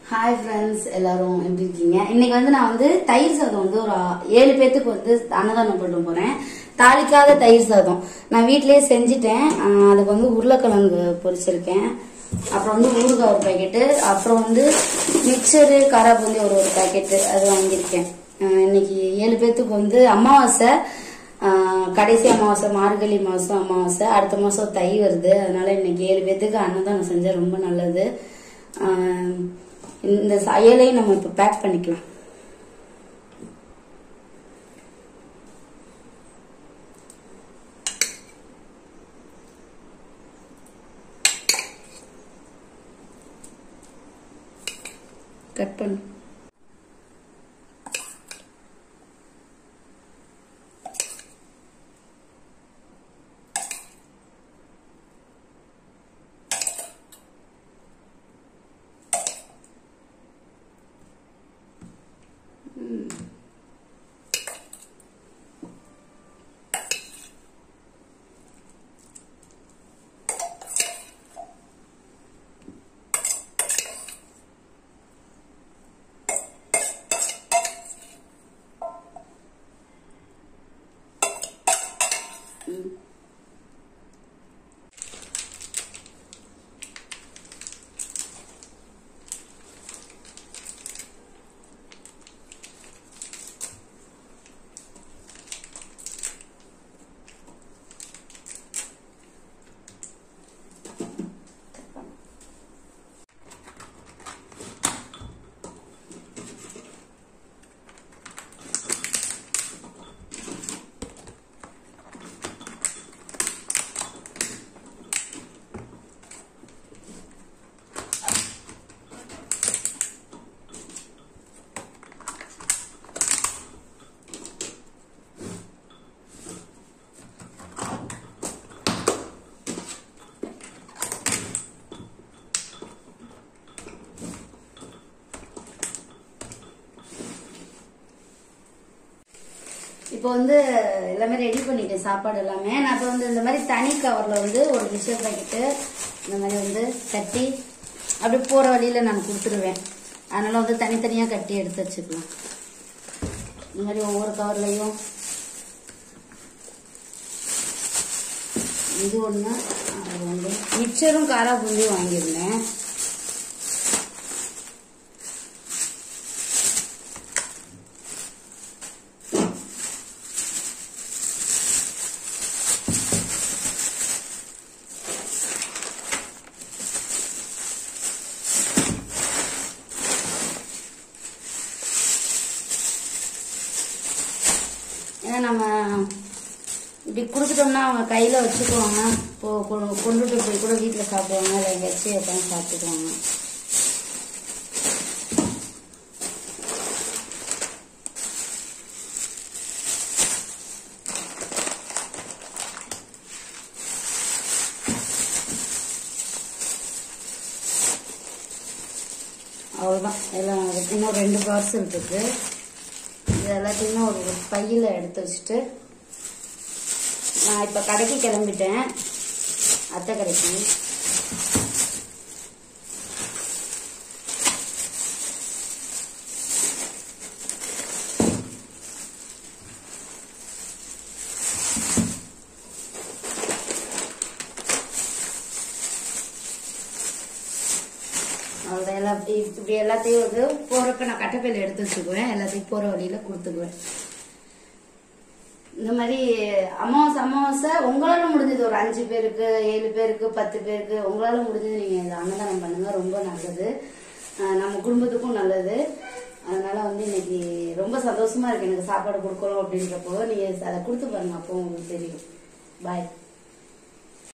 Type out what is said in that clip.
Hi friends எல்லாரும் எப்படி இருக்கீங்க இன்னைக்கு வந்து நான் வந்து தயிர் சாதம் வந்து ஒரு ஆ- ஏழு பேத்துக்கு வந்து அன்னதானம் பண்ண போறேன் தாளிக்காத தயிர் சாதம் நான் வீட்லயே செஞ்சுட்டேன் ஆ, அதுக்கு வந்து உருளைக்கிழங்கு பொரிச்சிருக்கேன் அப்புறம் வந்து ஊறுகாய் ஒரு பாக்கெட்டு அப்புறம் வந்து மிக்சரு காராபூந்தி ஒரு ஒரு பாக்கெட்டு அது வாங்கியிருக்கேன் ஆ, இன்னைக்கு ஏழு பேத்துக்கு வந்து அமாவாசை ஆ, கடைசி அமாவாசை மார்கழி மாசம் அமாவாசை அடுத்த மாசம் தை வருது அதனால இன்னைக்கு ஏழு பேத்துக்கு அன்னதானம் செஞ்சா ரொம்ப நல்லது ஆ, இந்த சயலையும் நம்ம இப்ப பேக் பண்ணிக்கலாம் கட் பண்ணு இப்போ வந்து எல்லாமே ரெடி பண்ணிட்டேன் சாப்பாடு எல்லாமே நான் இப்போ வந்து இந்த மாதிரி தனி கவர்ல வந்து ஒரு மிக்சர் பாக்கெட்டு இந்த மாதிரி வந்து கட்டி அப்படியே போற வழியில நான் கொடுத்துருவேன் அதனால வந்து தனித்தனியா கட்டி எடுத்து வச்சுக்கலாம் இந்த மாதிரி ஒவ்வொரு கவர்லயும் இது ஒண்ணு அது ஒன்று மிக்சரும் காரா பூந்தியும் வாங்கியிருந்தேன் ஏன்னா நம்ம இப்படி கொடுத்துட்டோம்னா அவங்க கையில வச்சுக்குவாங்க கொ- கொ- கொண்டுட்டு போய் கூட வீட்டில் சாப்பிடுவாங்க இல்லை எங்கேயாச்சும் உட்காந்து சாப்பிட்டுக்குவாங்க அவ்வளோதான் எல்லாம் இருக்கு. இன்னும் ரெண்டு பார்சல் இருக்கு இது எல்லாத்தையுமே ஒரு பையில எடுத்து வச்சுட்டு நான் இப்ப கடைக்கு கிளம்பிட்டேன் அத்தை கடைக்கு அவ்வளோதான் எல்லா இப்படி இப்படி எல்லாத்தையும் வந்து போறப்ப நான் கட்டப்பையில எடுத்து வச்சுக்குவேன் எல்லாத்தையும் போற வழியில கொடுத்துக்குவேன் இந்த மாதிரி அமாவாசை அமாவாசை உங்களால முடிஞ்சது ஒரு அஞ்சு பேருக்கு ஏழு பேருக்கு பத்து பேருக்கு உங்களால முடிஞ்சது நீங்க இந்த அன்னதானம் பண்ணுங்க ரொம்ப நல்லது அஹ் நம்ம குடும்பத்துக்கும் நல்லது அதனால வந்து இன்னைக்கு ரொம்ப சந்தோஷமா இருக்கு எனக்கு சாப்பாடு கொடுக்கணும் அப்படின்றப்போ நீங்க அதை கொடுத்து பாருங்க அப்போ உங்களுக்கு தெரியும் பாய்